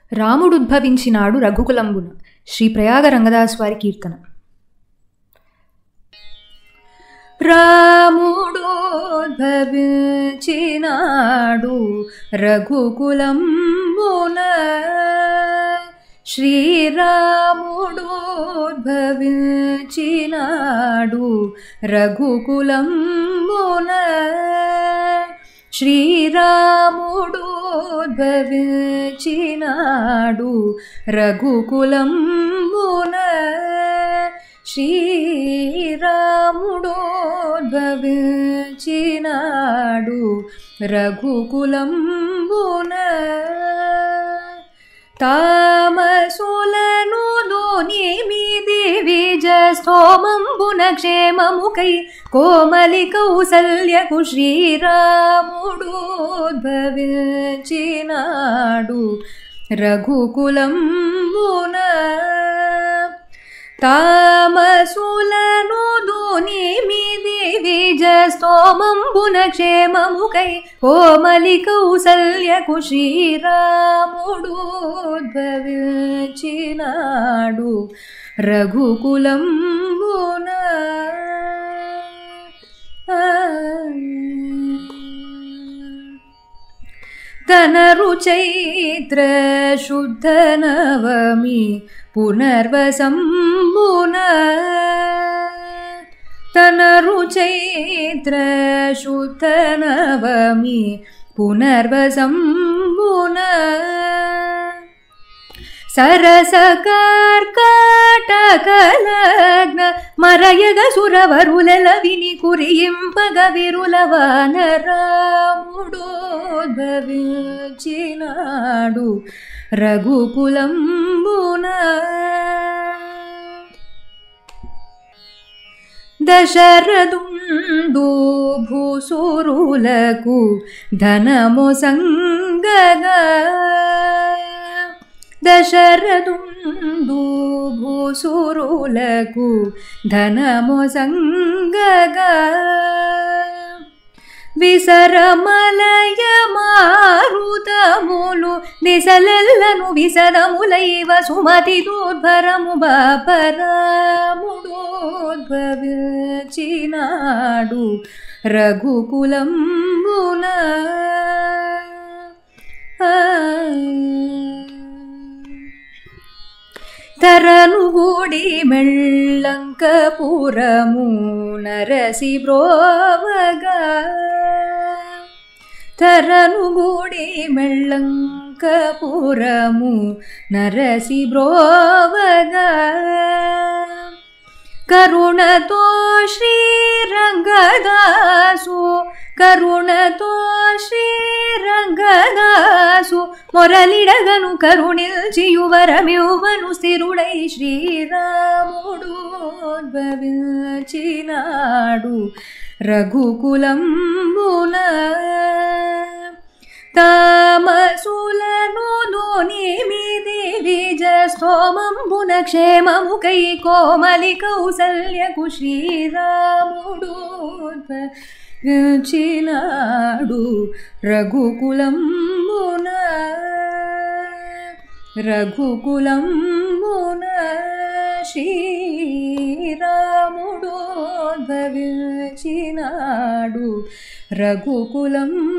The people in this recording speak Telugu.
రాముడుద్భవించినాడు రఘుకులంబున శ్రీ ప్రయాగ రంగదాస్ వారి కీర్తన రాముడోద్భవించినాడు రఘుకులంబున శ్రీరాముడోద్భవించినాడు రఘుకులంబున శ్రీరాముడోద్భవించినాడు రఘుకులంబున శ్రీరాముడోద్భవించినాడు రఘుకులంబున తామసులను దోనిమిది విజస్తోమంబున క్షేమముకై కోమలి కౌసల్యకు శ్రీరాముడోద్భవించినాడు రఘుకులంబున తామసులను దోనిమిది విజస్తోమంబున క్షేమముకై కోమలి కౌసల్యకు శ్రీరాముడోద్భవించినాడు రఘుకులంబున తనరు చైత్ర శుద్ధ నవమి పునర్వసంబున తనరు చైత్ర శుద్ధ నవమి పునర్వసంబున సరస కర్కాటకలగ్న మరయగ సురవరులల విని కురియింపగ విరులవానరాముడోద్భవించినాడు రఘుకులంబున దశరథుండు భూసురులకు ధనము సంగగా దశరథుండు భూసురులకు ధనము సంగగా విసరమలయ మారుతములు దిశలెల్లను విసరములైవ సుమతి దూర్భరము బాపరాముడోద్భవించినాడు రఘుకులంబున తరనుగూడి మెళ్ళంకపురము నరసి బ్రోవగా తరనుగూడి మెళ్ళంకపురము నరసి బ్రోవగా కరుణతో శ్రీరంగదాసు కరుణతో శ్రీరంగదాసు మొరలిడగను కరుణిల్చియువరమివ్వను స్థిరుడై శ్రీరాముడు ఉద్భవించినాడు రఘుకులంబున తామసులను దోనిమిది విజస్తోమంబున క్షేమముకై కోమలి కౌసల్యకు శ్రీరాముడు ఉద్భవించినాడు రఘుకులంబున రఘుకులంబున శ్రీరాముడు ఉద్భవించినాడు రఘుకులం